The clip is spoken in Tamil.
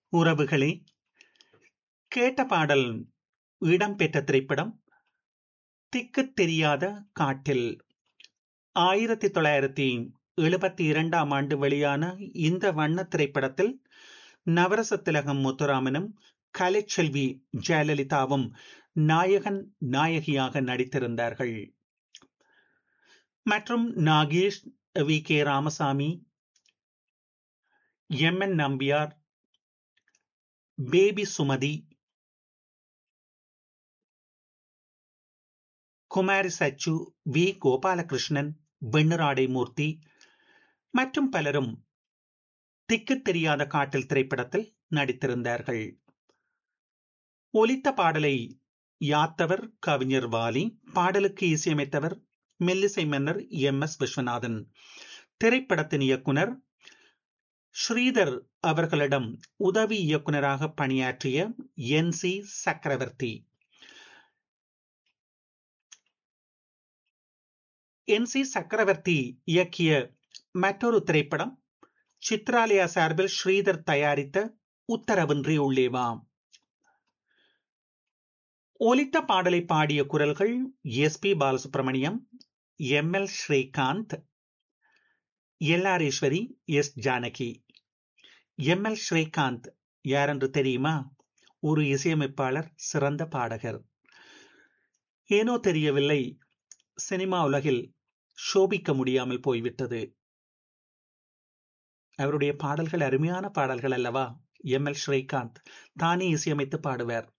உறவுகளே கேட்ட பாடல் இடம்பெற்ற திரைப்படம் திக்குத் தெரியாத காட்டில் ஆயிரத்தி தொள்ளாயிரத்தி எழுபத்தி இரண்டாம் ஆண்டு வெளியான இந்த வண்ண திரைப்படத்தில் நவரச திலகம் முத்துராமனும் கலைச்செல்வி ஜெயலலிதாவும் நாயகன் நாயகியாக நடித்திருந்தார்கள் மற்றும் Nagesh V K Ramasamy M N Nambiar baby Sumathi Kumari Sachu V Gopalakrishnan Venniradai Moorthy மற்றும் பலரும் திக்கு தெரியாத காட்டில் திரைப்படத்தில் நடித்திருந்தார்கள் ஒலித்த பாடலை யாத்தவர் கவிஞர் வாலி பாடலுக்கு இசையமைத்தவர் மெல்லிசை மன்னர் எம் எஸ் விஸ்வநாதன் திரைப்படத்தின் இயக்குனர் ஸ்ரீதர் அவர்களிடம் உதவி இயக்குனராக பணியாற்றிய என் சி சக்கரவர்த்தி என் சி சக்கரவர்த்தி இயக்கிய மற்றொரு திரைப்படம் சித்ராலயா சார்பில் ஸ்ரீதர் தயாரித்த உத்தரவின்றி உள்ளே வா ஒலித்த பாடலை பாடிய குரல்கள் S P Balasubrahmanyam M L Srikanth L R Eswari S Janaki M L Srikanth யார் என்று தெரியுமா ஒரு இசையமைப்பாளர் சிறந்த பாடகர் ஏனோ தெரியவில்லை சினிமா உலகில் சோபிக்க முடியாமல் போய்விட்டது அவருடைய பாடல்கள் அருமையான பாடல்கள் அல்லவா எம் எல் ஸ்ரீகாந்த் தானே இசையமைத்து பாடுவார்